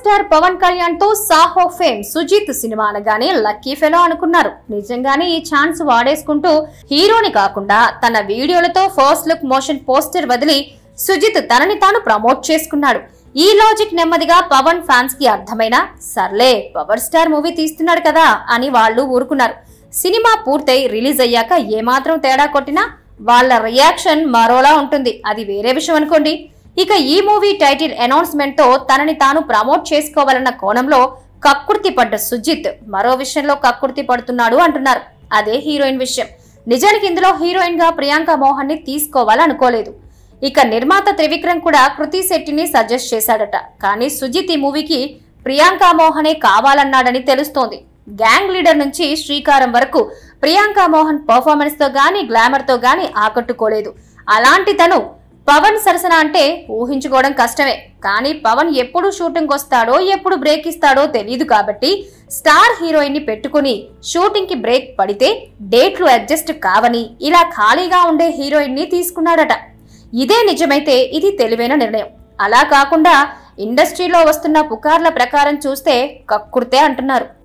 star Pawan Kalyan తో Saaho fame Sujeeth cinema అనగానే lucky fellow అనుకున్నారు నిజంగానే ఈ ఛాన్స్ వాడేసుకుంటూ హీరోని కాకుండా తన వీడియోలతో ఫస్ట్ లుక్ మోషన్ పోస్టర్ వదిలి సుజిత్ తనని తాను ప్రమోట్ చేసుకున్నాడు ఈ లాజిక్ నెమ్మదిగా పవన్ ఫ్యాన్స్ కి అర్థమైనా సర్లే పవర్ స్టార్ మూవీ తీస్తున్నాడు కదా అని వాళ్ళు ఊరుకున్నారు సినిమా పూర్తయి రిలీజ్ అయ్యాక ఏమాత్రం తేడా కొట్టినా వాళ్ళ రియాక్షన్ మరోలా ఉంటుంది అది వేరే విషయం అనుకోండి ఇక ఈ మూవీ టైటిల్ అనౌన్స్మెంట్ తో తనని తాను ప్రమోట్ చేసుకోవాలన్న కోణంలో కక్కుర్తి పడ్డ సుజిత్ మరో విషయంలో కక్కుర్తి పడుతున్నాడు అంటున్నారు అదే హీరోయిన్ విషయం నిజానికి ఇందులో హీరోయిన్ గా ప్రియాంక మోహన్ ని తీసుకోవాలనుకోలేదు ఇక నిర్మాత త్రివిక్రమ్ కూడా కృతి శెట్టిని సజెస్ట్ చేశాడట కానీ సుజిత్ ఈ మూవీకి ప్రియాంక మోహనే కావాలన్నాడని తెలుస్తోంది గ్యాంగ్ లీడర్ నుంచి శ్రీకారం వరకు ప్రియాంక మోహన్ పర్ఫార్మెన్స్ తో గానీ గ్లామర్ తో గానీ ఆకట్టుకోలేదు అలాంటి తను పవన్ సరసన అంటే ఊహించుకోవడం కష్టమే కానీ పవన్ ఎప్పుడు షూటింగ్ వస్తాడో ఎప్పుడు బ్రేక్ ఇస్తాడో తెలియదు కాబట్టి స్టార్ హీరోయిన్ ని పెట్టుకుని షూటింగ్ కి బ్రేక్ పడితే డేట్లు అడ్జస్ట్ కావని ఇలా ఖాళీగా ఉండే హీరోయిన్ ని తీసుకున్నాడట ఇదే నిజమైతే ఇది తెలివైన నిర్ణయం అలా కాకుండా ఇండస్ట్రీలో వస్తున్న పుకార్ల ప్రకారం చూస్తే కక్కుర్తే అంటున్నారు